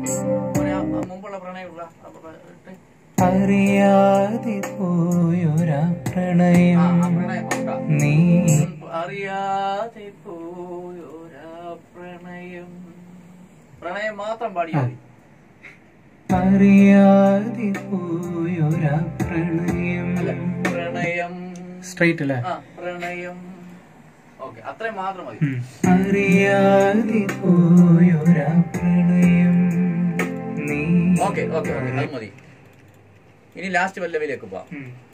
മോനെ, ആ മുമ്പുള്ള പ്രണയമുള്ള അപ്പൊ ഇട്ട്. അറിയാതെ പോയൊരാ ആ, പ്രണയം ആ പ്രണയം നോക്കാം. നീ അറിയാതെ പോയൊരാ പ്രണയം പ്രണയം മാത്രം പാടിയാൽ മതി അറിയാതെ പോയൊരാ പ്രണയം അല്ല പ്രണയം സ്ട്രൈറ്റ് അല്ലേ ആ പ്രണയം ഓക്കെ അത്രയും മാത്രം മതി ഉം. അറിയാതെ പോയൊരാ പ്രണയം നീ ഓക്കെ ഓക്കെ ഓക്കെ അത് മതി ഇനി ലാസ്റ്റ് പല്ലവിയിലേക്ക് പോവാം ഉം.